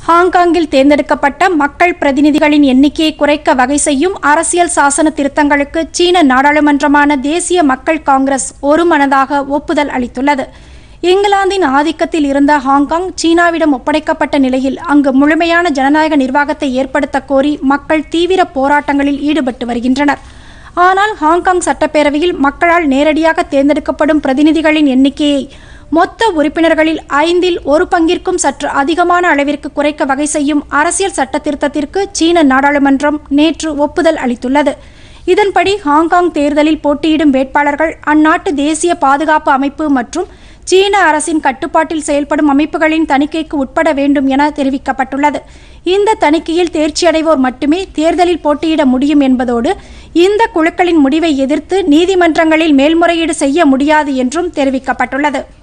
ஹாங்காங்கில் தேர்ந்தெடுக்கப்பட்ட மக்கள் பிரதிநிதிகளின் எண்ணிக்கையை குறைக்க வகை செய்யும் அரசியல் சாசன திருத்தங்களுக்கு சீன நாடாளுமன்றமான தேசிய மக்கள் காங்கிரஸ் ஒருமனதாக ஒப்புதல் அளித்துள்ளது இங்கிலாந்தின் ஆதிக்கத்தில் இருந்த ஹாங்காங் சீனாவிடம் ஒப்படைக்கப்பட்ட நிலையில் அங்கு முழுமையான ஜனநாயக நிர்வாகத்தை ஏற்படுத்த கோரி மக்கள் தீவிர போராட்டங்களில் ஈடுபட்டு வருகின்றனர் ஆனால் ஹாங்காங் சட்டப்பேரவையில் மக்களால் நேரடியாக தேர்ந்தெடுக்கப்படும் பிரதிநிதிகளின் எண்ணிக்கையை மொத்த உறுப்பினர்களில் ஐந்தில் ஒரு பங்கிற்கும் சற்று அதிகமான அளவிற்கு குறைக்க வகை செய்யும் அரசியல் சட்ட திருத்தத்திற்கு சீன நாடாளுமன்றம் நேற்று ஒப்புதல் அளித்துள்ளது இதன்படி ஹாங்காங் தேர்தலில் போட்டியிடும் வேட்பாளர்கள் அந்நாட்டு தேசிய பாதுகாப்பு அமைப்பு மற்றும் சீன அரசின் கட்டுப்பாட்டில் செயல்படும் அமைப்புகளின் தணிக்கைக்கு உட்பட வேண்டும் என தெரிவிக்கப்பட்டுள்ளது இந்த தணிக்கையில் தேர்ச்சியடைவோர் மட்டுமே தேர்தலில் போட்டியிட முடியும் என்பதோடு இந்த குழுக்களின் முடிவை எதிர்த்து நீதிமன்றங்களில் மேல்முறையீடு செய்ய முடியாது என்றும் தெரிவிக்கப்பட்டுள்ளது